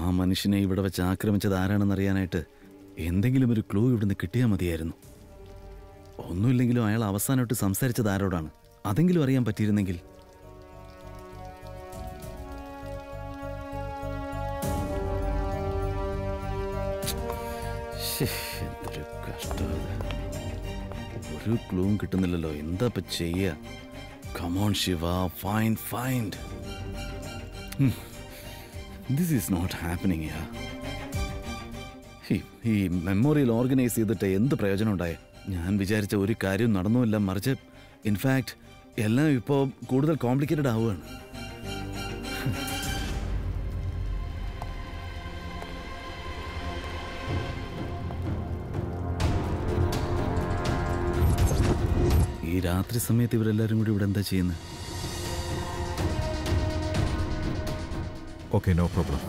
മനുഷ്യനെ ഇവിടെ വെച്ച് ആക്രമിച്ചത് ആരാണെന്ന് അറിയാനായിട്ട് എന്തെങ്കിലും ഒരു ക്ലൂ ഇവിടുന്ന് കിട്ടിയാൽ മതിയായിരുന്നു ഒന്നുമില്ലെങ്കിലും അയാൾ അവസാനമായിട്ട് സംസാരിച്ചത് ആരോടാണ് അതെങ്കിലും അറിയാൻ പറ്റിയിരുന്നെങ്കിൽ ശ്ശേ, എന്തൊരു കഷ്ടം ഒരു ക്ലൂവും കിട്ടുന്നില്ലല്ലോ എന്താ ഇപ്പൊ ചെയ്യ come on Shiva fine find this is not happening yeah ഈ മെമ്മോറിയൽ ഓർഗനൈസ് ചെയ്തിട്ട് എന്ത് പ്രയോജനം ഉണ്ടായ ഞാൻ വിചാരിച്ച ഒരു കാര്യവും നടന്നുമില്ല മറിച്ച് ഇൻഫാക്ട് എല്ലാം ഇപ്പോൾ കൂടുതൽ കോംപ്ലിക്കേറ്റഡ് ആവുകയാണ് ഈ രാത്രി സമയത്ത് ഇവരെല്ലാവരും കൂടി ഇവിടെ എന്താ ചെയ്യുന്നത് ഓക്കെ നോ പ്രോബ്ലം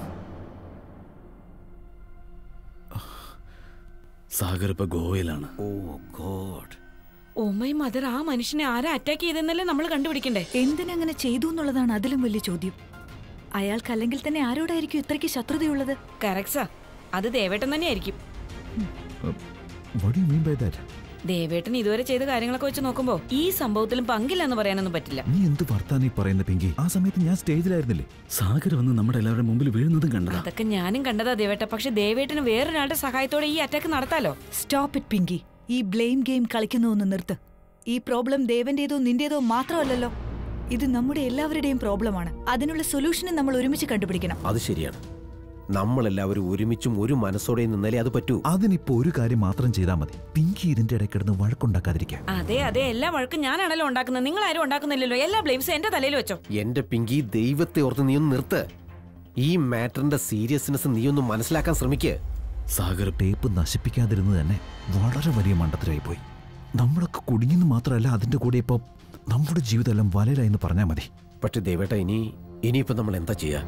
സാഗർ ഇപ്പൊ ഗോവയിലാണ് oh god oh my mother ആ മനുഷ്യനെ ആരാ അറ്റാക്ക് ചെയ്തെന്നല്ലേ നമ്മൾ കണ്ടുപിടിക്കണ്ടേ എന്തിനങ്ങനെ ചെയ്തു എന്നുള്ളതാണ് അതിലും വലിയ ചോദ്യം അയാൾക്കല്ലെങ്കിൽ തന്നെ ആരോടായിരിക്കും ഇത്രയ്ക്ക് ശത്രുതയുള്ളത് കറക്സാ അത് ദേവേട്ടൻ തന്നെയായിരിക്കും what you mean by that ദേവേട്ടൻ ഇതുവരെ ചെയ്ത കാര്യങ്ങളൊക്കെ വെച്ച് നോക്കുമ്പോ ഈ സംഭവത്തിലും പങ്കില്ലെന്ന് പറയാനൊന്നും പറ്റില്ല നീ എന്ത് വർത്താനീ പറയുന്ന പിങ്കി ആ സമയത്ത് ഞാൻ സ്റ്റേജിലായിരുന്നില്ലേ സാഗർ വന്ന് നമ്മുടെ എല്ലാവരുടെ മുമ്പിൽ വീഴുന്നതും കണ്ടതാ അതൊക്കെ ഞാനും കണ്ടതാ ദേവേട്ട പക്ഷെ ദേവേട്ടന് വേറൊരാളുടെ സഹായത്തോടെ ഈ അറ്റാക്ക് നടത്താലോ സ്റ്റോപ്പ് ഇറ്റ് പിങ്കി ഈ ബ്ലെയിം ഗെയിം കളിക്കുന്നു ഒന്ന് നിർത്ത് ഈ പ്രോബ്ലം ദേവന്റേതോ നിന്റേതോ മാത്രമല്ലല്ലോ ഇത് നമ്മുടെ എല്ലാവരുടെയും പ്രോബ്ലമാണ് അതിനുള്ള സൊല്യൂഷനും നമ്മൾ ഒരുമിച്ച് കണ്ടുപിടിക്കണം അത് ശരിയാണ് നമ്മളെല്ലാവരും ഒരുമിച്ചും ഒരു മനസ്സോടെ നിന്നാലേ അത് പറ്റൂ അതിനിപ്പോ ഒരു കാര്യം മാത്രം ചെയ്താൽ മതി പിങ്കി ഇതിന്റെ ഇടയിൽ കിടന്ന് വഴക്കുണ്ടാക്കാതിരിക്കാൻ അതെ അതെ എല്ലാ വഴക്കും ഞാനാണല്ലോ ഉണ്ടാക്കുന്നത് നിങ്ങൾ ആരും ഉണ്ടാക്കുന്നില്ലല്ലോ എല്ലാ ബ്ലെയിംസും എന്റെ തലയിൽ വെച്ചോ എന്റെ പിങ്കി ദൈവത്തെ ഓർത്ത് നീ ഒന്ന് നിർത്ത് ഈ മാറ്ററിന്റെ സീരിയസ്നെസ് നീ ഒന്ന് മനസ്സിലാക്കാൻ ശ്രമിക്ക് സാഗർ ടേപ്പ് നശിപ്പിക്കാതിരുന്നത് തന്നെ വളരെ വലിയ മണ്ടത്തിലായി പോയി നമ്മളൊക്കെ കുടുങ്ങിന്ന് മാത്രമല്ല അതിന്റെ കൂടെ ഇപ്പൊ നമ്മുടെ ജീവിതമെല്ലാം വലയിലായി എന്ന് പറഞ്ഞാൽ മതി പക്ഷെ ദേവേട്ട ഇനി ഇനിയിപ്പോ നമ്മൾ എന്താ ചെയ്യാ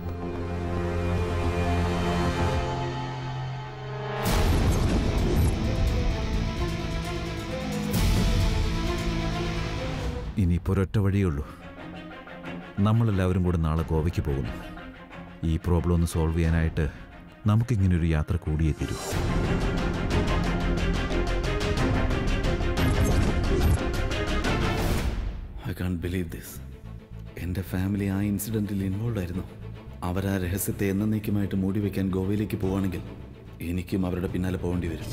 ഇനിയിപ്പോ ഒരൊറ്റ വഴിയേ ഉള്ളൂ നമ്മളെല്ലാവരും കൂടെ നാളെ ഗോവയ്ക്ക് പോകുന്നു ഈ പ്രോബ്ലം ഒന്ന് സോൾവ് ചെയ്യാനായിട്ട് നമുക്കിങ്ങനെ ഒരു യാത്ര കൂടിയേ തീരൂ ഐ കാൺ ബിലീവ് ദിസ് എൻ്റെ ഫാമിലി ആ ഇൻസിഡൻറ്റിൽ ഇൻവോൾവ് ആയിരുന്നു അവർ ആ രഹസ്യത്തെ എന്നേക്കുമായിട്ട് മൂടി വയ്ക്കാൻ ഗോവയിലേക്ക് പോവുകയാണെങ്കിൽ എനിക്കും അവരുടെ പിന്നാലെ പോകേണ്ടി വരും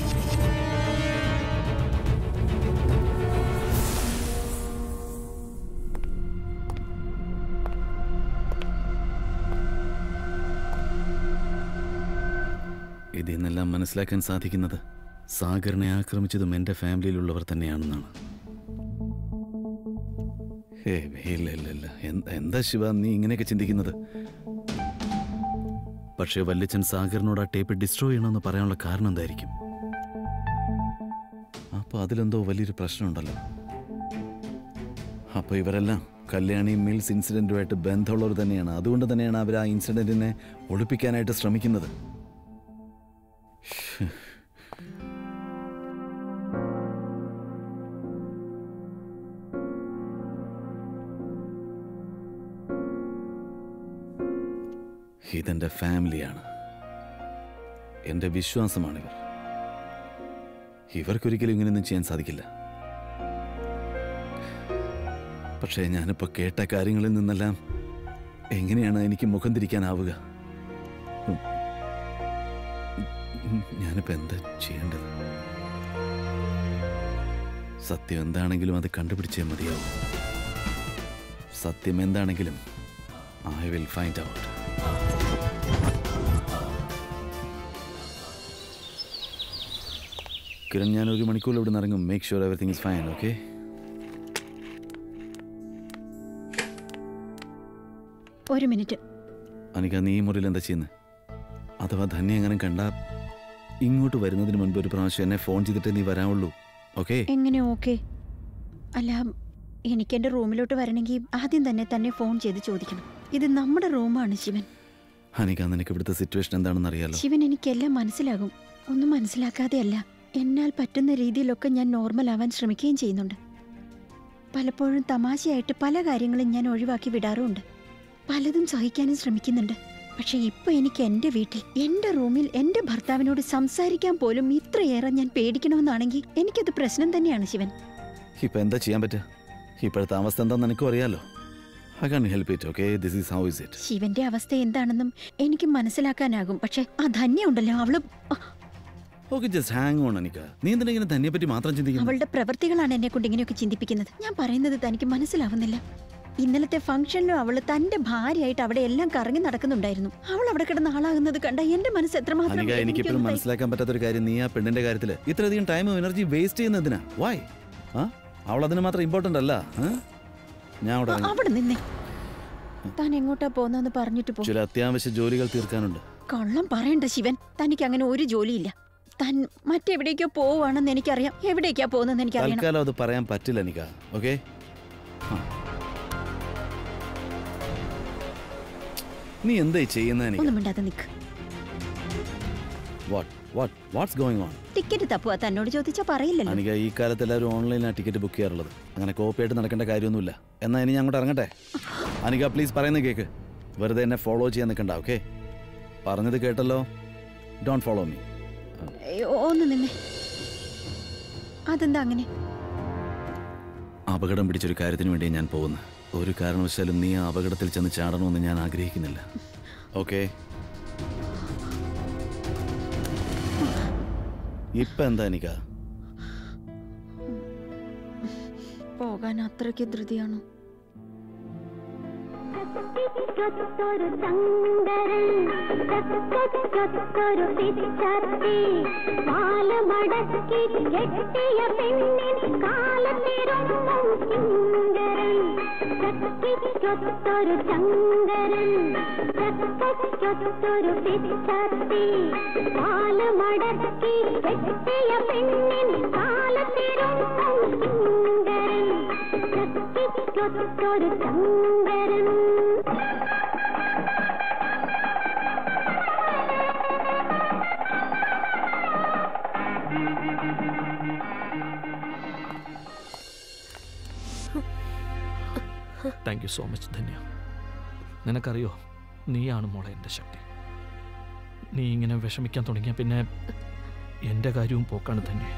ഇതിൽ നിന്നെല്ലാം മനസ്സിലാക്കാൻ സാധിക്കുന്നത് സാഗറിനെ ആക്രമിച്ചതും എൻ്റെ ഫാമിലിയിലുള്ളവർ തന്നെയാണെന്നാണ് ഏ ഇല്ല ഇല്ല ഇല്ല എന്ത്- എന്താ ശിവ നീ ഇങ്ങനെയൊക്കെ ചിന്തിക്കുന്നത് പക്ഷേ വല്യച്ഛൻ സാഗറിനോട് ആ ടേപ്പ് ഡിസ്ട്രോയ് ചെയ്യണമെന്ന് പറയാനുള്ള കാരണം എന്തായിരിക്കും അപ്പൊ അതിലെന്തോ വലിയൊരു പ്രശ്നമുണ്ടല്ലോ അപ്പൊ ഇവരെല്ലാം കല്യാണി മിൽസ് ഇൻസിഡന്റുമായിട്ട് ബന്ധമുള്ളവർ തന്നെയാണ് അതുകൊണ്ട് തന്നെയാണ് അവർ ആ ഇൻസിഡന്റിനെ ഒളിപ്പിക്കാനായിട്ട് ശ്രമിക്കുന്നത് ഇതെന്റെ ഫാമിലിയാണ് എന്റെ വിശ്വാസമാണിവർ ഇവർക്കൊരിക്കലും ഇങ്ങനെയൊന്നും ചെയ്യാൻ സാധിക്കില്ല പക്ഷേ ഞാനിപ്പോൾ കേട്ട കാര്യങ്ങളിൽ നിന്നെല്ലാം എങ്ങനെയാണ് എനിക്ക് മുഖം തിരിക്കാനാവുക ഉം. ഉം. ഞാനിപ്പോൾ എന്താ ചെയ്യേണ്ടത് സത്യം എന്താണെങ്കിലും അത് കണ്ടുപിടിച്ചേ മതിയാവും സത്യം എന്താണെങ്കിലും I will find out Kiran ഞാൻ ഒരു മണിക്കൂർ ഇവിടെ നിന്ന് ഇറങ്ങും make sure everything is fine okay ഒരു മിനിറ്റ് അനിക നീ ഈ മുറിയിൽ എന്താ ചെയ്യുന്നത് അഥവാ ധന്യ എങ്ങനെ കണ്ട ഇങ്ങോട്ട് വരുന്നതിന് മുൻപ് ഒരു പ്രാവശ്യം എന്നെ ഫോൺ ചെയ്തിട്ട് നീ വരാവുള്ളൂ ഓക്കെ എങ്ങനെ ഓക്കെ അല്ല എനിക്ക് എൻ്റെ റൂമിലോട്ട് വരണമെങ്കിൽ ആദ്യം തന്നെ തന്നെ ഫോൺ ചെയ്ത് ചോദിക്കണം ഇത് നമ്മുടെ റൂമാണ് ശിവൻ അനിക നിനക്ക് ഇവിടുത്തെ സിറ്റുവേഷൻ എന്താണെന്ന് അറിയാലോ ശിവൻ എനിക്കെല്ലാം മനസ്സിലാകും ഒന്നും മനസ്സിലാക്കാതെയല്ല എന്നാൽ പറ്റുന്ന രീതിയിലൊക്കെ ഞാൻ നോർമൽ ആവാൻ ശ്രമിക്കുകയും ചെയ്യുന്നുണ്ട് പലപ്പോഴും തമാശയായിട്ട് പല കാര്യങ്ങളും ഞാൻ ഒഴിവാക്കി വിടാറുമുണ്ട് പലതും സഹിക്കാനും ശ്രമിക്കുന്നുണ്ട് പക്ഷെ ഇപ്പൊ എനിക്ക് എന്റെ വീട്ടിൽ എന്റെ റൂമിൽ എന്റെ ഭർത്താവിനോട് സംസാരിക്കാൻ പോലും ഇത്രയേറെ ഞാൻ പേടിക്കണമെന്നാണെങ്കിൽ എനിക്കത് പ്രശ്നം തന്നെയാണ് ശിവൻ ഇപ്പൊ എന്താ ചെയ്യാൻ പറ്റുക ഇപ്പോഴത്തെ അവസ്ഥ എന്താണെന്ന് എനിക്കും അറിയാലോ I can help it okay this is how is it ശിവന്റെ അവസ്ഥ എന്താണെന്നും എനിക്ക് മനസ്സിലാക്കാനാകും പക്ഷെ ആ ധന്യ ഉണ്ടല്ലോ അവള് okay just hang on Anika നീ എന്തിനാ ഇങ്ങനെ തന്നെ പറ്റി മാത്രം ചിന്തിക്കുന്നു അവളുടെ പ്രവൃത്തികളാണ് എന്നെ കൊണ്ട് ഇങ്ങനെയൊക്കെ ചിന്തിപ്പിക്കുന്നത് ഞാൻ പറയുന്നത് തനിക്ക് മനസ്സിലാവുന്നില്ല ഇന്നലത്തെ ഫംഗ്ഷനിലും അവള് തന്റെ ഭാര്യയായിട്ട് അവിടെ എല്ലാം കറങ്ങി നടക്കുന്നുണ്ടായിരുന്നു അവൾ അവിടെ കിടന്ന് ആളാകുന്നത് കണ്ട എന്റെ മനസ്സ് എത്രമാത്രം അനിക എനിക്കിപ്പോഴും വേദനിക്കുന്നുണ്ടായി. മനസ്സിലാക്കാൻ പറ്റാത്തൊരു കാര്യം നീ ആ പെണ്ണിന്റെ കാര്യത്തിൽ ഇത്രയധികം ടൈമും എനർജി വേസ്റ്റ് ചെയ്യുന്നതിനാ വായ് ആ അവൾ അതിന് മാത്രം ഇമ്പോർട്ടന്റ് അല്ല ആ? ഞാൻ അവിടെ ആ, ഇറങ്ങി. അവിടെ നിന്നേ താൻ എങ്ങോട്ടാ പോകുന്നതെന്ന് പറഞ്ഞിട്ട് പോ ചില അത്യാവശ്യ ജോലികൾ തീർക്കാനുണ്ട് കള്ളം പറയണ്ട ശിവൻ തനിക്ക് അങ്ങനെ ഒരു ജോലിയില്ല താൻ മറ്റെവിടേക്കോ പോവാണെന്ന് എനിക്കറിയാം എവിടേക്കാ പോകുന്നതെന്ന് എനിക്കറിയണം തൽക്കാലം അത് പറയാൻ പറ്റില്ല അനിക ഓക്കെ നീ എന്തായി ചെയ്യുന്ന അനിക ഒന്നും മിണ്ടാതെ നിക്ക് what what what's going on ticket തപ്പുക തന്നോട് ചോദിച്ചാ പറയില്ലല്ലോ അനിക ഈ കാലത്ത് എല്ലാവരും ഓൺലൈനിലാണ് ടിക്കറ്റ് ബുക്ക് ചെയ്യാറുള്ളത് അങ്ങനെ കോപ്പി ആയിട്ട് നടക്കേണ്ട കാര്യമൊന്നുമില്ല എന്നാ ഇനി ഞാൻ അങ്ങോട്ട് ഇറങ്ങട്ടെ അനിക പ്ലീസ് പറയുന്നത് കേക്ക് വെറുതെ എന്നെ ഫോളോ ചെയ്യാൻ നിൽക്കണ്ട ഓക്കെ പറഞ്ഞത് കേട്ടല്ലോ ഡോണ്ട് ഫോളോ മീ ഏയ്, ഒന്ന് നിന്നേ അതെന്താ അങ്ങനെ അപകടം പിടിച്ചൊരു കാര്യത്തിന് വേണ്ടി ഞാൻ പോകുന്നത് ഒരു കാരണവശാലും നീ ആ അപകടത്തിൽ ചെന്ന് ചാടണമെന്ന് ഞാൻ ആഗ്രഹിക്കുന്നില്ല ഓക്കെ ഇപ്പൊ എന്താ അനിക പോകാൻ അത്രയ്ക്ക് ധൃതിയാണോ ചൊത്തൊരു ചങ്കരൻ ചൊത്തൊരു പിച്ചത്തി മാലമടക്കി കെട്ടിയ പെണ്ണിൻ കാലത്തിരുമ്പും ചിങ്കരൻ ചൊത്തൊരു ചങ്കരൻ ചൊത്തൊരു പിച്ചത്തി മാലമടക്കി കെട്ടിയ പെണ്ണിൻ കാലത്തിരുമ്പും ചിങ്കരൻ ചൊത്തൊരു ചങ്കരൻ thank you so much Dhanya നിനക്കറിയോ നീയാണ് മോളെ എൻ്റെ ശക്തി നീ ഇങ്ങനെ വിഷമിക്കാൻ തുടങ്ങിയ പിന്നെ എൻ്റെ കാര്യവും പോക്കാണ് ധന്യ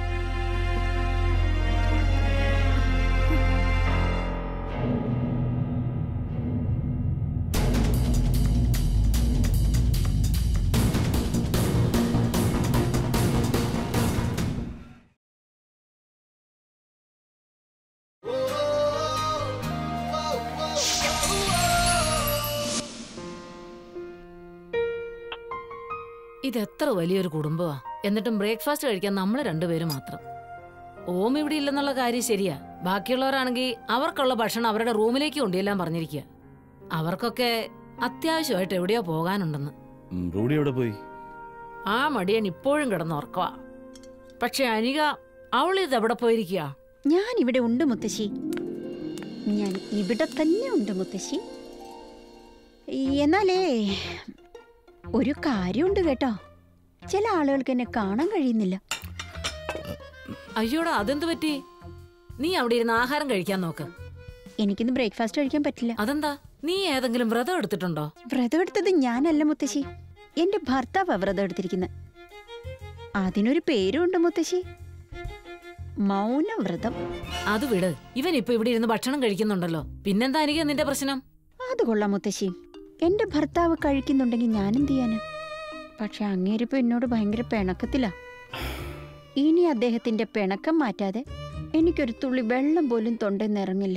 ഇത് എത്ര വലിയൊരു കുടുംബമാ എന്നിട്ടും ബ്രേക്ക്ഫാസ്റ്റ് കഴിക്കാൻ നമ്മൾ രണ്ടുപേരും മാത്രം ഓം ഇവിടെ ഇല്ലെന്നുള്ള കാര്യം ശരിയാ ബാക്കിയുള്ളവരാണെങ്കിൽ അവർക്കുള്ള ഭക്ഷണം അവരുടെ റൂമിലേക്ക് കൊണ്ടുചെല്ലാൻ പറഞ്ഞിരിക്കുക അവർക്കൊക്കെ അത്യാവശ്യമായിട്ട് എവിടെയോ പോകാനുണ്ടെന്ന് ഉം, റൂഡി എവിടെ പോയി ആ മടിയൻ ഇപ്പോഴും കിടന്ന് ഉറക്കവാ പക്ഷെ അനിക അവൾ ഇത് എവിടെ പോയിരിക്കുക ഞാൻ ഇവിടെ ഉണ്ട് മുത്തശ്ശി ഞാൻ ഇവിടെ തന്നെ ഉണ്ട് മുത്തശ്ശി എന്നാലേ ഒരു കാര്യമുണ്ട് കേട്ടോ ചില ആളുകൾക്ക് എന്നെ കാണാൻ കഴിയുന്നില്ല അയ്യോടാ അതെന്ത് പറ്റി നീ അവിടെ ഇരുന്ന് ആഹാരം കഴിക്കാൻ നോക്ക് എനിക്കിന്ന് ബ്രേക്ക്ഫാസ്റ്റ് കഴിക്കാൻ പറ്റില്ല അതെന്താ നീ ഏതെങ്കിലും വ്രതം എടുത്തിട്ടുണ്ടോ വ്രതം എടുത്തത് ഞാനല്ല മുത്തശ്ശി എന്റെ ഭർത്താവ് വ്രതം എടുത്തിരിക്കുന്നത് അതിനൊരു പേരുണ്ട് മുത്തശ്ശി മൗനവ്രതം അത് വിട് ഇവൻ ഇപ്പൊ ഇവിടെ ഇരുന്ന് ഭക്ഷണം കഴിക്കുന്നുണ്ടല്ലോ പിന്നെന്താ എനിക്ക് നിന്റെ പ്രശ്നം അത് കൊള്ളാം മുത്തശ്ശി എന്റെ ഭർത്താവ് കഴിക്കുന്നുണ്ടെങ്കിൽ ഞാൻ എന്ത് ചെയ്യാന് പക്ഷെ അങ്ങേരിപ്പോ എന്നോട് ഭയങ്കര പിണക്കത്തിലാ ഇനി അദ്ദേഹത്തിന്റെ പിണക്കം മാറ്റാതെ എനിക്കൊരു തുള്ളി വെള്ളം പോലും തൊണ്ടെന്ന് ഇറങ്ങില്ല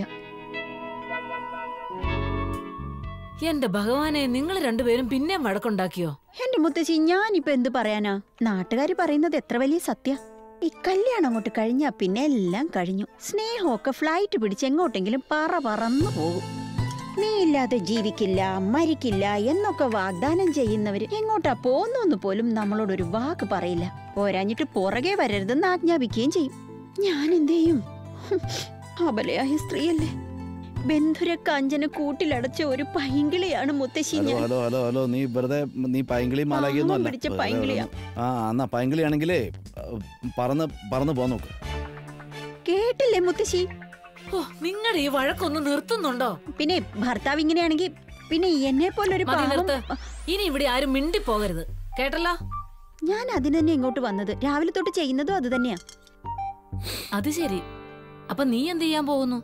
എന്റെ ഭഗവാനെ നിങ്ങൾ രണ്ടുപേരും പിന്നെ വഴക്കുണ്ടാക്കിയോ എന്റെ മുത്തശ്ശി ഞാനിപ്പോ എന്ത് പറയാനാ നാട്ടുകാര് പറയുന്നത് എത്ര വലിയ സത്യ ഈ കല്യാണം അങ്ങോട്ട് കഴിഞ്ഞാ പിന്നെ എല്ലാം കഴിഞ്ഞു സ്നേഹമൊക്കെ ഫ്ലൈറ്റ് പിടിച്ച് എങ്ങോട്ടെങ്കിലും പറ പറന്നു പോകും നീ ഇല്ലാതെ ജീവിക്കില്ല മരിക്കില്ല എന്നൊക്കെ വാഗ്ദാനം ചെയ്യുന്നവര് എങ്ങോട്ടാ പോന്നോന്ന് പോലും നമ്മളോടൊരു വാക്ക് പറയില്ല പോരാഞ്ഞിട്ട് പുറകെ വരരുതെന്ന് ആജ്ഞാപിക്കുകയും ചെയ്യും ഞാൻ എന്ത് ചെയ്യും ഹും, അബലയായ സ്ത്രീയല്ലേ ബന്ധുര കാഞ്ചന കൂട്ടിലടച്ച ഒരു പൈങ്കിളിയാണ് മുത്തശ്ശി ഹലോ ഞാൻ ഹലോ ഹലോ ഹലോ നീ വെറുതെ നീ പൈങ്കിളി മാലാകിയൊന്നും പാവം അല്ല പിടിച്ച വെറുതെ പൈങ്കിളിയാ. ഒന്ന് ആ എന്നാ പൈങ്കിളിയാണെങ്കിലേ അഹ്, പറന്ന് പറന്ന് പോകാൻ നോക്ക് കേട്ടില്ലേ മുത്തശ്ശി ഓ നിങ്ങളുടെ ഈ വഴക്കൊന്ന് നിർത്തുന്നുണ്ടോ പിന്നെ ഭർത്താവ് ഇങ്ങനെയാണെങ്കിൽ പിന്നെ എന്നെ പോലൊരു മതി പാവം നിർത്ത് ഇനി ഇവിടെ ആരും മിണ്ടി പോകരുത് കേട്ടല്ലോ ഞാൻ അതിന് തന്നെ ഇങ്ങോട്ട് വന്നത് രാവിലെ തൊട്ട് ചെയ്യുന്നതും അത് തന്നെയാ അത് ശരി അപ്പൊ നീ എന്ത് ചെയ്യാൻ പോകുന്നു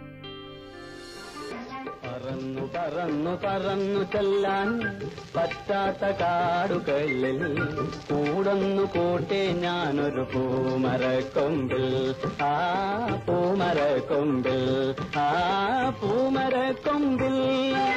പറന്നു പറന്നു പറന്നു ചെല്ലാൻ പറ്റാത്ത കാടുകളിൽ കൂടൊന്നു കൂട്ടി ഞാനൊരു പൂമരക്കൊമ്പിൽ ആ പൂമരക്കൊമ്പിൽ ആ പൂമരക്കൊമ്പിൽ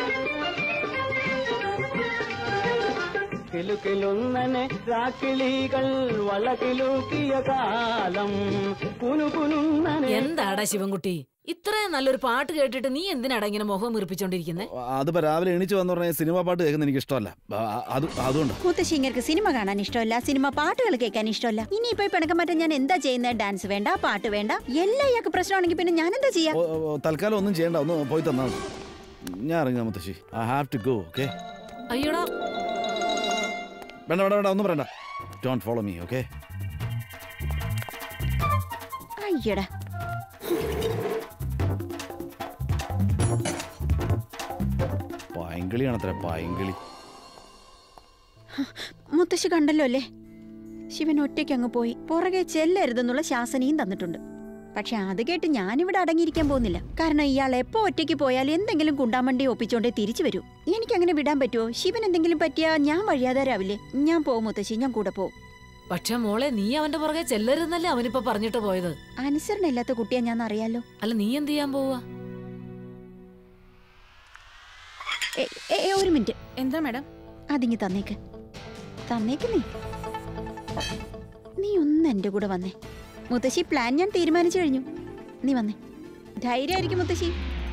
കിലുകിലുന്നനെ രാക്കിളികൾ വളകിലുക്കിയ കാലം കുനുകുനുന്നനെ എന്താടാ ശിവൻകുട്ടി ഇത്രയും നല്ലൊരു പാട്ട് കേട്ടിട്ട് നീ എന്തിനാടാ ഇങ്ങനെ മുഖം വീർപ്പിച്ചോണ്ടിരിക്കുന്നേ അതിപ്പോ രാവിലെ എണീച്ച് വന്നു പറഞ്ഞാൽ സിനിമ പാട്ട് കേൾക്കുന്ന എനിക്ക് ഇഷ്ടമല്ല ആ, അത് അതുകൊണ്ട് മുത്തശ്ശിങ്ങർക്ക് സിനിമ കാണാൻ ഇഷ്ടമല്ല സിനിമ പാട്ടുകൾ കേൾക്കാൻ ഇഷ്ടമല്ല ഇനിയിപ്പോ ഈ പിണക്കം മാറ്റാൻ ഞാൻ എന്താ ചെയ്യുന്നത് ഡാൻസ് വേണ്ട പാട്ട് വേണ്ട എല്ലാം ഇയാൾക്ക് പ്രശ്നമാണെങ്കിൽ പിന്നെ ഞാൻ എന്താ ചെയ്യാ ഓ, ഓ, തൽക്കാലം ഒന്നും ചെയ്യണ്ട ഒന്ന് പോയി തന്നാൽ മതി ഞാൻ ഇറങ്ങാം മുത്തശ്ശി I have to go okay അയ്യോടാ വേണ്ട വേണ്ട വേണ്ട ഒന്നും പറയണ്ട ഡോണ്ട് ഫോളോ മീ ഓക്കെ അയ്യടാ പൈങ്കിളിയാണ് അത്ര പൈങ്കിളി മുത്തശ്ശി കണ്ടല്ലോ അല്ലേ ശിവൻ ഒറ്റയ്ക്ക് അങ്ങ് പോയി പുറകെ ചെല്ലരുതെന്നുള്ള ശാസനയും തന്നിട്ടുണ്ട് പക്ഷെ അത് കേട്ട് ഞാനിവിടെ അടങ്ങിയിരിക്കാൻ പോകുന്നില്ല കാരണം ഇയാൾ എപ്പോ ഒറ്റയ്ക്ക് പോയാൽ എന്തെങ്കിലും കുണ്ടാമണ്ടി ഒപ്പിച്ചോണ്ടേ തിരിച്ചു വരൂ എനിക്ക് അങ്ങനെ വിടാൻ പറ്റുമോ ശിവൻ എന്തെങ്കിലും പറ്റിയാ ഞാൻ വഴിയാതാരാവില്ലേ ഞാൻ പോവും മുത്തശ്ശി ഞാൻ കൂടെ പോവും പക്ഷെ മോളെ നീ അവന്റെ പുറകെ ചെല്ലരുതെന്നല്ലേ അവനിപ്പോ പറഞ്ഞിട്ട് പോയത് അനുസരണ ഇല്ലാത്ത കുട്ടിയാ ഞാൻ അറിയാലോ അല്ല നീ എന്ത് ചെയ്യാൻ പോവാ ഏ, ഏ, ഏ, ഒരു മിനിറ്റ് എന്താ മാഡം അതിങ്ങി തന്നേക്ക് തന്നേക്ക് നീ നീ ഒന്ന് എന്റെ കൂടെ വന്നേ മുത്തശ്ശി പ്ലാൻ ഞാൻ തീരുമാനിച്ചു കഴിഞ്ഞു നീ വന്നേ ധൈര്യമായിരിക്കും മുത്തശ്ശി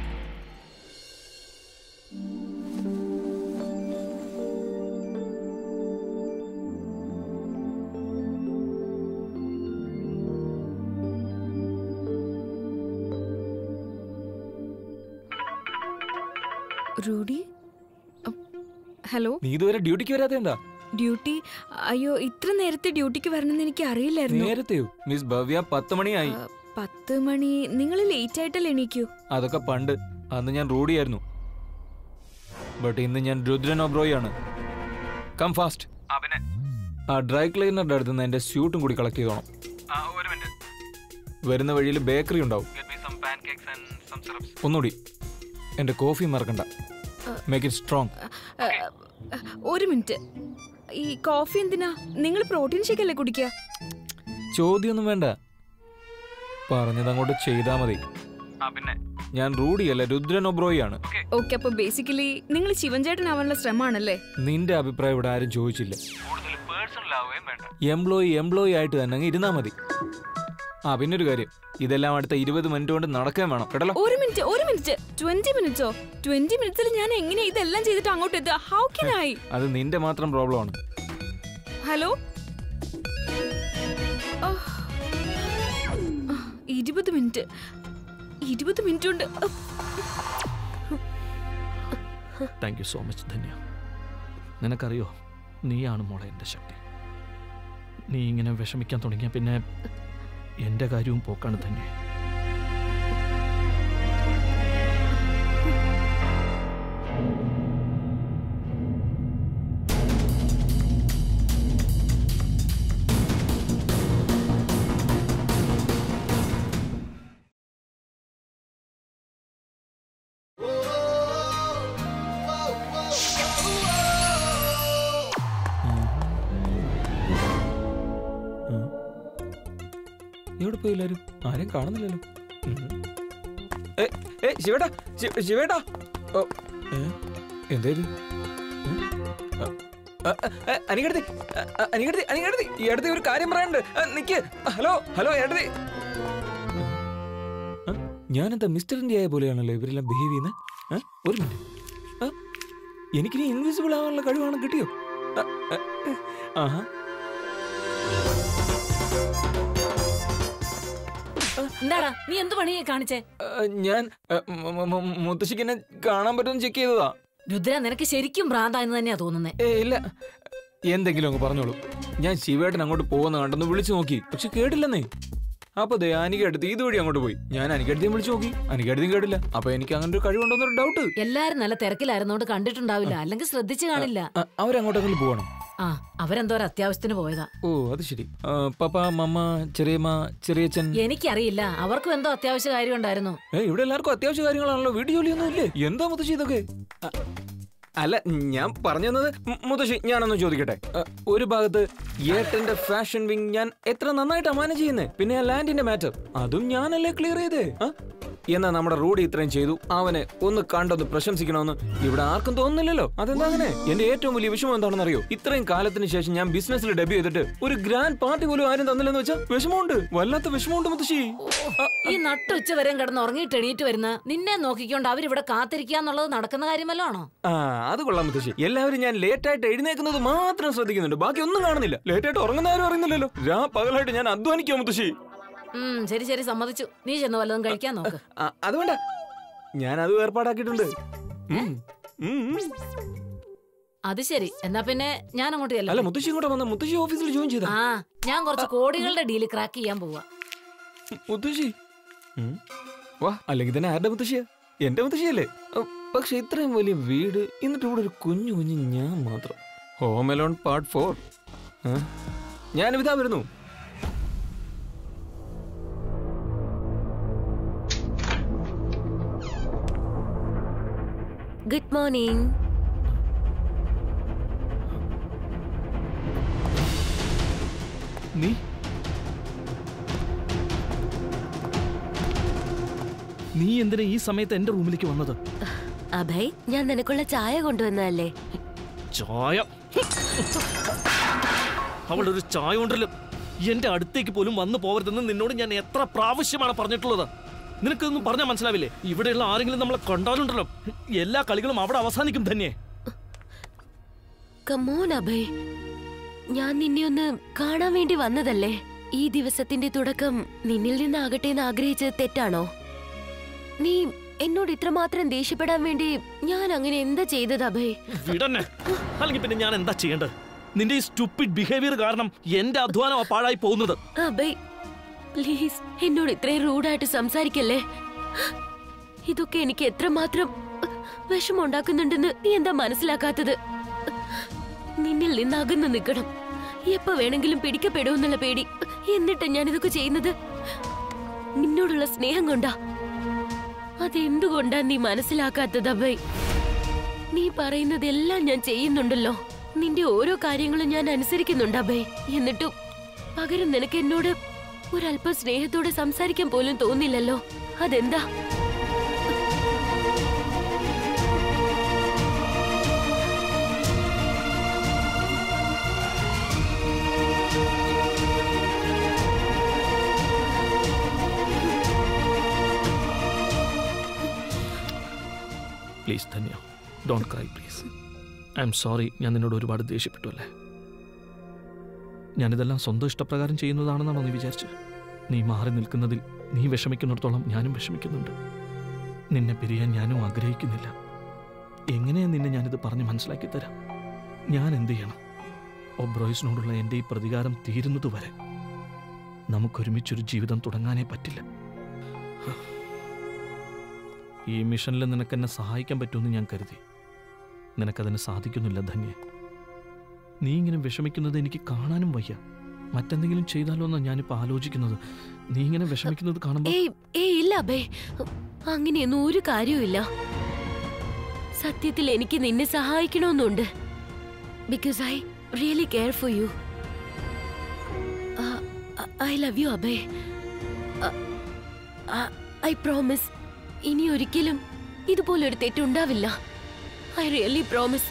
റൂഡി ഹലോ നീ ഇതുവരെ ഡ്യൂട്ടിക്ക് വരാതെ എന്താ ഡ്യൂട്ടി അയ്യോ ഇത്ര നേരത്തെ ഡ്യൂട്ടിക്ക് വരണമെന്ന് എനിക്ക് അറിയില്ലായിരുന്നു നേരത്തെയോ മിസ് ഭവ്യ പത്ത് മണിയായി ആ, പത്ത് മണി നിങ്ങൾ ലേറ്റ് ആയിട്ടല്ലേ എണീക്കൂ അതൊക്കെ പണ്ട് അന്ന് ഞാൻ റൂഡിയായിരുന്നു ബട്ട് ഇന്ന് ഞാൻ രുദ്രൻ ഒബ്രോയി ആണ് കം ഫാസ്റ്റ് ആ ഡ്രൈ ക്ലീനറുടെ അടുത്ത് നിന്ന് എന്റെ സ്യൂട്ടും കൂടി കളക്ട് ചെയ്തോണം വരുന്ന വഴിയിൽ ബേക്കറി ഉണ്ടാവും ഒന്നുകൂടി എന്റെ കോഫി മറക്കണ്ട മേക്ക് ഇറ്റ് സ്ട്രോങ് ആ, ആ, ഒരു മിനിറ്റ് ഈ കോഫി എന്തിനാ നിങ്ങൾ പ്രോട്ടീൻ ഷേക്ക് അല്ലേ കുടിക്കുക ചോദ്യമൊന്നും വേണ്ട പറഞ്ഞത് അങ്ങോട്ട് ചെയ്താ മതി ഞാൻ റൂഡിയല്ല രുദ്രൻ ഒബ്രോയി ആണ് ഓക്കെ അപ്പൊ ബേസിക്കലി നിങ്ങൾ ശിവൻ ചേട്ടനാവാനുള്ള ശ്രമമാണല്ലേ നിന്റെ അഭിപ്രായം ഇവിടെ ആരും ചോദിച്ചില്ല എംപ്ലോയി എംപ്ലോയി ആയിട്ട് തന്നെ അങ്ങ് ഇരുന്നാ മതി ആ പിന്നൊരു കാര്യം ഇതെല്ലാം അടുത്ത ഇരുപത് മിനിറ്റ് കൊണ്ട് നടക്കാൻ വേണം കേട്ടല്ലോ ഒരു മിനിറ്റ് ഒരു മിനിറ്റ് ട്വന്റി മിനിറ്റ്സോ ട്വന്റി മിനിറ്റ്സിൽ ഞാൻ എങ്ങനെ ഇതെല്ലാം ചെയ്തിട്ട് അങ്ങോട്ട് എത്തുക ഹൗ കെൻ ഐ അത് നിന്റെ മാത്രം പ്രോബ്ലം ആണ് ഹലോ ആ. ആ, ഇരുപത് മിനിറ്റ് ഇരുപത് മിനിറ്റ് കൊണ്ട് thank you so much Dhanya നിനക്കറിയോ നീയാണ് മോളെ എൻ്റെ ശക്തി നീ ഇങ്ങനെ വിഷമിക്കാൻ തുടങ്ങിയ പിന്നെ എൻ്റെ കാര്യവും പോക്കാണ് ധന്യ എവിടെ പോയി എല്ലാരും ആരെയും കാണുന്നില്ലല്ലോ ഉം. ഏ, ഏ, ശിവേട്ടാ ശി- ശിവേട്ടാ ഓ, ഏ, എന്താ ഇത് ഉം. ആ, ആ, ആ, അനികടുത്തി ആ, ആ, അനികടുത്തി അനികടുത്തി ഈ അടുത്ത് ഒരു കാര്യം പറയാനുണ്ട് ആ, നിക്ക് ഹലോ ഹലോ ഏട്ടത്തി ആ, ഞാനെന്താ മിസ്റ്റർ ഇന്ത്യ ആയ പോലെയാണല്ലോ ഇവരെല്ലാം ബിഹേവ് ചെയ്യുന്നത് ആ, ഒരു മിനിറ്റ് ആ, എനിക്കിനി ഇൻവിസിബിൾ ആവാനുള്ള കഴിവാണ് കിട്ടിയോ ആ, ആ, ആഹാ എന്താടാ നീ എന്ത് പണിയെ കാണിച്ചേ ആ, ഞാൻ ആ, മ- മ- മ- മുത്തശ്ശിക്ക് എന്നെ കാണാൻ പറ്റുമെന്ന് ചെക്ക് ചെയ്തതാ രുദ്ര നിനക്ക് ശരിക്കും ഭ്രാന്ത എന്ന് തന്നെയാ തോന്നുന്നേ ഏ ഇല്ല എന്തെങ്കിലും അങ്ങ് പറഞ്ഞോളൂ ഞാൻ ശിവേട്ടൻ അങ്ങോട്ട് പോകുന്ന കണ്ടെന്ന് വിളിച്ചു നോക്കി പക്ഷെ കേട്ടില്ലെന്നേ അപ്പൊ ദേ അനികടുത്ത് ഇതുവഴി അങ്ങോട്ട് പോയി ഞാൻ അനികടുത്തേയും വിളിച്ചു നോക്കി അനികടുത്തേയും കേട്ടില്ല അപ്പൊ എനിക്ക് അങ്ങനെ ഒരു കഴിവുണ്ടോന്നൊരു ഡൗട്ട് എല്ലാരും നല്ല തിരക്കിലായിരുന്നോണ്ട് കണ്ടിട്ടുണ്ടാവില്ല അല്ലെങ്കിൽ ശ്രദ്ധിച്ചു കാണില്ല അവരങ്ങോട്ടെങ്കിലും പോകണം ആ അവരെന്തോ ഒരു അത്യാവശ്യത്തിന് പോയതാ ഓ അത് ശരി ആ, പപ്പ മമ്മ ചെറിയമ്മ ചെറിയച്ഛൻ എനിക്കറിയില്ല അവർക്കും എന്തോ അത്യാവശ്യ കാര്യം ഉണ്ടായിരുന്നു ഏ ഇവിടെ എല്ലാവർക്കും അത്യാവശ്യ കാര്യങ്ങളാണല്ലോ വീട്ടു ജോലിയൊന്നും ഇല്ലേ എന്താ മുത്തശ്ശി ഇതൊക്കെ അ, അല്ല ഞാൻ പറഞ്ഞു തന്നത് മു- മുത്തശ്ശി ഞാനൊന്ന് ചോദിക്കട്ടെ അ, ഒരു ഭാഗത്ത് ഏട്ടന്റെ ഫാഷൻ വിങ് ഞാൻ എത്ര നന്നായിട്ടാ മാനേജ് ചെയ്യുന്നത് പിന്നെ ആ ലാൻഡിന്റെ മാറ്റർ അതും ഞാനല്ലേ ക്ലിയർ ചെയ്തേ ആ? എന്നാ നമ്മുടെ റോഡ് ഇത്രയും ചെയ്തു അവനെ ഒന്ന് കണ്ടൊന്ന് പ്രശംസിക്കണമെന്ന് ഇവിടെ ആർക്കും തോന്നുന്നില്ലല്ലോ അതെന്താ അങ്ങനെ എന്റെ ഏറ്റവും വലിയ വിഷമം എന്താണെന്ന് അറിയോ ഇത്രയും കാലത്തിന് ശേഷം ഞാൻ ബിസിനസ്സിൽ ഡെബ്യൂ ചെയ്തിട്ട് ഒരു ഗ്രാൻഡ് പാർട്ടി പോലും ആരും തന്നില്ലെന്ന് വെച്ചാൽ വിഷമമുണ്ട് വല്ലാത്ത വിഷമമുണ്ട് മുത്തശ്ശി ഈ നട്ടുച്ച വരെ കിടന്ന് ഉറങ്ങിയിട്ട് എണീറ്റ് വരുന്ന നിന്നെ നോക്കിക്കൊണ്ട് അവരിവിടെ കാത്തിരിക്കുക എന്നുള്ളത് നടക്കുന്ന കാര്യമല്ലോ ആണോ ആ അത് കൊള്ളാം മുത്തശ്ശി എല്ലാവരും ഞാൻ ലേറ്റ് ആയിട്ട് എഴുന്നേക്കുന്നത് മാത്രം ശ്രദ്ധിക്കുന്നുണ്ട് ബാക്കി ഒന്നും കാണുന്നില്ല ലേറ്റ് ആയിട്ട് ഉറങ്ങുന്ന ആരും അറിയുന്നില്ലല്ലോ രാ പകലായിട്ട് ഞാൻ അധ്വാനിക്കാം മുത്തശ്ശി ഉം ശരി ശരി സമ്മതിച്ചു നീ ചെന്ന് വല്ലതും കഴിക്കാൻ നോക്ക് ആ, അതുകൊണ്ടാ ഞാൻ അത് ഏർപ്പാടാക്കിയിട്ടുണ്ട് ഉം. ഉം, ഉം. അത് ശരി എന്നാ പിന്നെ ഞാൻ അങ്ങോട്ട് അല്ല ചെല്ലാം മുത്തശ്ശി ഇങ്ങോട്ട് വന്ന മുത്തശ്ശി ഓഫീസിൽ ജോയിൻ ചെയ്ത ആ ഞാൻ കുറച്ച് കോടികളുടെ ഡീല് ക്രാക്ക് ചെയ്യാൻ പോവാ മുത്തശ്ശി ഉം. വാ അല്ലെങ്കിൽ തന്നെ ആരുടെ മുത്തശ്ശിയാ എന്റെ മുത്തശ്ശിയല്ലേ അ, പക്ഷെ ഇത്രയും വലിയ വീട് എന്നിട്ട് ഇവിടെ ഒരു കുഞ്ഞു കുഞ്ഞു ഞാൻ മാത്രം ഹോം അലോൺ പാർട്ട് ഫോർ ഞാനും ഇതാ വരുന്നു ഗുഡ് മോർണിംഗ് നീ നീ എന്തിനാ ഈ സമയത്ത് എന്റെ റൂമിലേക്ക് വന്നത് അഭയ് ഞാൻ നിനക്കുള്ള ചായ കൊണ്ടുവന്നതല്ലേ ചായ അവളുടെ ഒരു ചായ ഉണ്ടല്ലോ എന്റെ അടുത്തേക്ക് പോലും വന്നു പോകരുതെന്ന് നിന്നോട് ഞാൻ എത്ര പ്രാവശ്യമാണ് പറഞ്ഞിട്ടുള്ളത് നിനക്കൊന്നും പറഞ്ഞാൽ മനസ്സിലാവില്ലേ ഇവിടെയുള്ള ആരെങ്കിലും നമ്മളെ കണ്ടാലുണ്ടല്ലോ എല്ലാ കളികളും അവിടെ അവസാനിക്കും തന്നെ കമോൺ അഭയ് ഞാൻ നിന്നെ ഒന്ന് കാണാൻ വേണ്ടി വന്നതല്ലേ ഈ ദിവസത്തിന്റെ തുടക്കം നിന്നിൽ നിന്നാകട്ടെ എന്ന് ആഗ്രഹിച്ചത് തെറ്റാണോ നീ എന്നോട് ഇത്രമാത്രം ദേഷ്യപ്പെടാൻ വേണ്ടി ഞാൻ അങ്ങനെ എന്താ ചെയ്തത് അഭയ് വിടന്നെ അല്ലെങ്കിൽ പിന്നെ ഞാൻ എന്താ ചെയ്യേണ്ടത് നിന്റെ ഈ സ്റ്റുപ്പിഡ് ബിഹേവിയർ കാരണം എന്റെ അധ്വാനം പാഴായി പോകുന്നത് അഭയ് പ്ലീസ് എന്നോട് ഇത്രയും റൂഡായിട്ട് സംസാരിക്കല്ലേ ഇതൊക്കെ എനിക്ക് എത്രമാത്രം വിഷമുണ്ടാക്കുന്നുണ്ടെന്ന് നീ എന്താ മനസ്സിലാക്കാത്തത് നിന്നിൽ നിന്ന് അകന്നു നിൽക്കണം എപ്പോ വേണമെങ്കിലും പിടിക്കപ്പെടുമെന്നുള്ള പേടി എന്നിട്ട് ഞാൻ ഇതൊക്കെ ചെയ്യുന്നത് നിന്നോടുള്ള സ്നേഹം കൊണ്ടാ അതെന്തുകൊണ്ടാ നീ മനസ്സിലാക്കാത്തത് അഭയ് നീ പറയുന്നതെല്ലാം ഞാൻ ചെയ്യുന്നുണ്ടല്ലോ നിന്റെ ഓരോ കാര്യങ്ങളും ഞാൻ അനുസരിക്കുന്നുണ്ട് അഭയ് എന്നിട്ടും പകരം നിനക്ക് എന്നോട് ഒരല്പം സ്നേഹത്തോടെ സംസാരിക്കാൻ പോലും തോന്നില്ലല്ലോ അതെന്താ please Dhanya don't cry please I'm sorry ഞാൻ നിന്നോട് ഒരുപാട് ദേഷ്യപ്പെട്ടു അല്ലേ ഞാനിതെല്ലാം സ്വന്തം ഇഷ്ടപ്രകാരം ചെയ്യുന്നതാണെന്നാണോ നീ വിചാരിച്ചത് നീ മാറി നിൽക്കുന്നതിൽ നീ വിഷമിക്കുന്നിടത്തോളം ഞാനും വിഷമിക്കുന്നുണ്ട് നിന്നെ പിരിയാൻ ഞാനും ആഗ്രഹിക്കുന്നില്ല എങ്ങനെയാ നിന്നെ ഞാനിത് പറഞ്ഞ് മനസ്സിലാക്കി തരാം ഞാൻ എന്ത് ചെയ്യണം ഒബ്രോയ്സിനോടുള്ള എൻ്റെ ഈ പ്രതികാരം തീരുന്നതുവരെ നമുക്കൊരുമിച്ചൊരു ജീവിതം തുടങ്ങാനേ പറ്റില്ല ഈ മിഷനിൽ നിനക്കെന്നെ സഹായിക്കാൻ പറ്റുമെന്ന് ഞാൻ കരുതി നിനക്കതിന് സാധിക്കുന്നില്ല ധന്യ നീ ഇങ്ങനെ വിഷമിക്കുന്നത് എനിക്ക് കാണാനും വയ്യ മറ്റെന്തെങ്കിലും ചെയ്താലോ എന്നാ ഞാനിപ്പോൾ ആലോചിക്കുന്നത് നീ ഇങ്ങനെ വിഷമിക്കുന്നത് കാണുമ്പോൾ ഏയ് ഏയ് ഇല്ല അബേ അങ്ങനെയൊന്നും ഒരു കാര്യവുമില്ല സത്യത്തിൽ എനിക്ക് നിന്നെ സഹായിക്കണമെന്നുണ്ട് because I really care for you I love you Abhay I promise ഇനി ഒരിക്കലും ഇതുപോലൊരു തെറ്റുണ്ടാവില്ല I really promise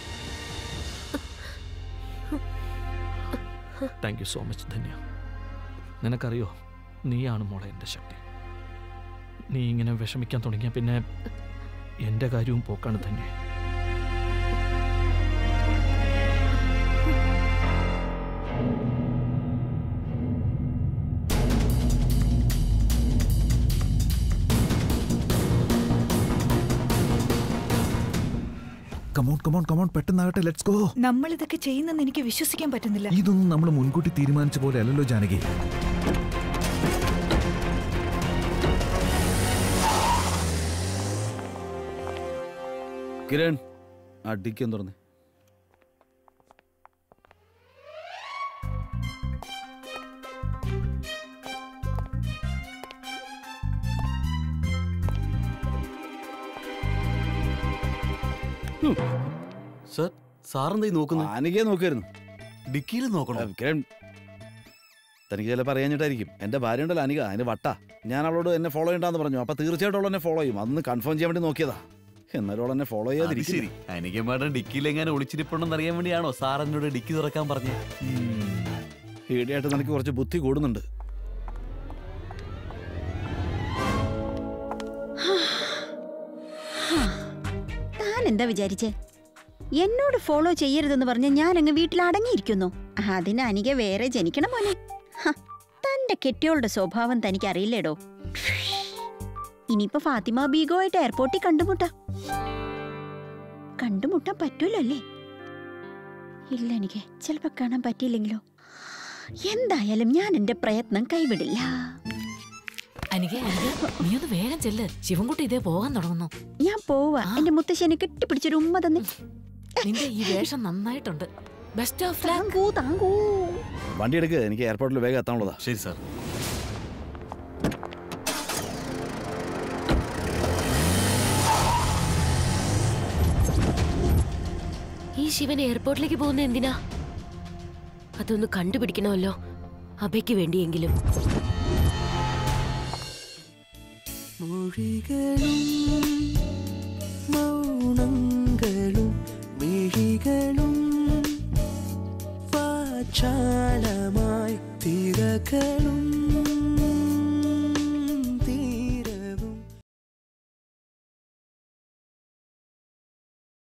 thank you so much Dhanya നിനക്കറിയോ നീയാണ് മോളെ എൻ്റെ ശക്തി നീ ഇങ്ങനെ വിഷമിക്കാൻ തുടങ്ങിയ പിന്നെ എൻ്റെ കാര്യവും പോക്കാണ് ധന്യ കമോൺ കമോൺ കമോൺ പെട്ടെന്നാകട്ടെ ലെറ്റ്സ് ഗോ നമ്മൾ ഇതൊക്കെ ചെയ്യുന്നെന്ന് എനിക്ക് വിശ്വസിക്കാൻ പറ്റുന്നില്ല ഇതൊന്നും നമ്മൾ മുൻകൂട്ടി തീരുമാനിച്ച പോലെ അല്ലല്ലോ ജാനകി കിരൺ അടിക്കാൻ തുറന്ന് സർ സാറെന്തായി നോക്കുന്നത് അനികയെ നോക്കായിരുന്നു ഡിക്കിയിൽ നോക്കണോ കിരൺ തനിക്ക് ചിലപ്പോൾ അറിയാഞ്ഞിട്ടായിരിക്കും എൻ്റെ ഭാര്യ ഉണ്ടല്ലോ അനിക അതിന് വട്ട ഞാൻ അവളോട് എന്നെ ഫോളോ ചെയ്യണ്ടെന്ന് പറഞ്ഞു അപ്പോൾ തീർച്ചയായിട്ടും അവൾ എന്നെ ഫോളോ ചെയ്യും അതൊന്ന് കൺഫേം ചെയ്യാൻ വേണ്ടി നോക്കിയതാ എന്നാലും അവൾ എന്നെ ഫോളോ അത് ചെയ്യാതിരിക്കും ശരി അനിക മാഡം ഡിക്കിയിൽ എങ്ങനെ ഒളിച്ചിരിപ്പുണ്ടെന്ന് അറിയാൻ വേണ്ടിയാണോ സാർ എന്നോട് ഡിക്കി തുറക്കാൻ പറഞ്ഞത് ഈടെയായിട്ട് നിനക്ക് കുറച്ച് ബുദ്ധി കൂടുന്നുണ്ട് താൻ എന്താ വിചാരിച്ചേ എന്നോട് ഫോളോ ചെയ്യരുതെന്ന് പറഞ്ഞ് ഞാൻ അങ്ങ് വീട്ടിൽ അടങ്ങിയിരിക്കുന്നു അതിന് അനിക വേറെ ജനിക്കണം മോനെ ഹ, തന്റെ കെട്ടിയോളുടെ സ്വഭാവം തനിക്ക് അറിയില്ലേടോ ഇനിയിപ്പോ ഫാത്തിമ ബീഗോയിട്ട് എയർപോർട്ടിൽ കണ്ടുമുട്ടാം കണ്ടുമുട്ടാൻ പറ്റൂലോ അല്ലേ ഇല്ല എനിക്ക് ചിലപ്പോ കാണാൻ പറ്റിയില്ലെങ്കിലോ എന്തായാലും ഞാൻ എന്റെ പ്രയത്നം കൈവിടില്ല എനിക്ക് നീ ഒന്ന് വേഗം ചെല്ല് ശിവൻകുട്ടി ഇതേ പോകാൻ തുടങ്ങുന്നു ഞാൻ പോവാ എന്റെ മുത്തശ്ശനെ കെട്ടിപ്പിടിച്ചൊരു ഉമ്മ തന്നെ നിന്റെ ഈ വേഷം നന്നായിട്ടുണ്ട് ബെസ്റ്റ് ഓഫ് താങ്കൂ താങ്കൂ വണ്ടി എടുക്ക് എനിക്ക് എയർപോർട്ടിൽ വേഗം എത്താനുള്ളതാ ശരി സാർ ഈ ശിവൻ എയർപോർട്ടിലേക്ക് പോകുന്ന എന്തിനാ അതൊന്ന് കണ്ടുപിടിക്കണമല്ലോ അബയ്ക്ക് വേണ്ടിയെങ്കിലും മൊഴികളും മൗനങ്ങളും മിഴികളും വാചാലമായി തിരകളും